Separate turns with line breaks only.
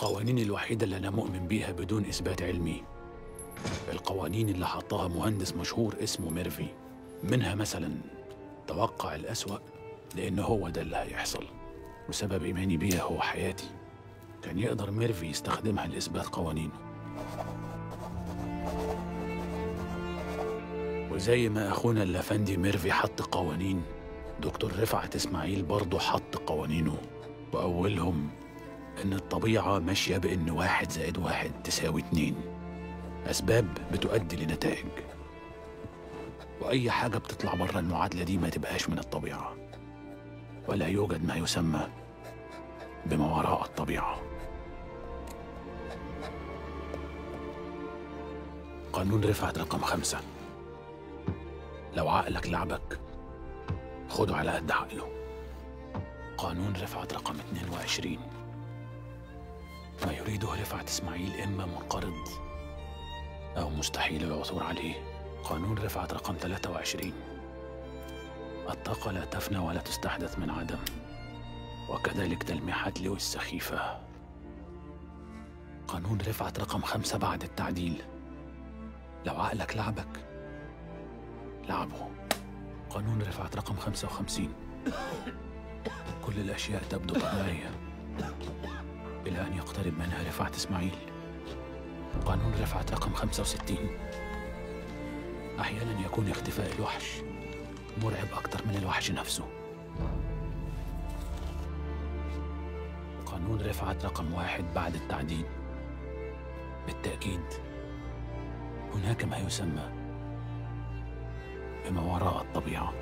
القوانين الوحيدة اللي أنا مؤمن بيها بدون إثبات علمي القوانين اللي حطها مهندس مشهور اسمه ميرفي منها مثلا توقع الأسوأ لأن هو ده اللي هيحصل وسبب إيماني بيها هو حياتي كان يقدر ميرفي يستخدمها لإثبات قوانينه وزي ما أخونا الأفندي ميرفي حط قوانين دكتور رفعت إسماعيل برضه حط قوانينه وأولهم إن الطبيعة ماشية بإن واحد زائد واحد تساوي اتنين أسباب بتؤدي لنتائج وأي حاجة بتطلع بره المعادلة دي ما تبقاش من الطبيعة ولا يوجد ما يسمى بما وراء الطبيعة قانون رفعت رقم خمسة لو عقلك لعبك خده على قد عقله قانون رفعت رقم 22 ما يريده رفعت إسماعيل إما منقرض أو مستحيل العثور عليه قانون رفعت رقم 23 الطاقة لا تفنى ولا تستحدث من عدم وكذلك تلميحات لوي السخيفة قانون رفعت رقم خمسة بعد التعديل لو عقلك لعبك لعبه قانون رفعت رقم 55 كل الأشياء تبدو طبيعية إلى أن يقترب منها رفعت إسماعيل قانون رفعت رقم 65 أحيانا يكون اختفاء الوحش مرعب أكتر من الوحش نفسه قانون رفعت رقم واحد بعد التعديل بالتأكيد هناك ما يسمى بما وراء الطبيعه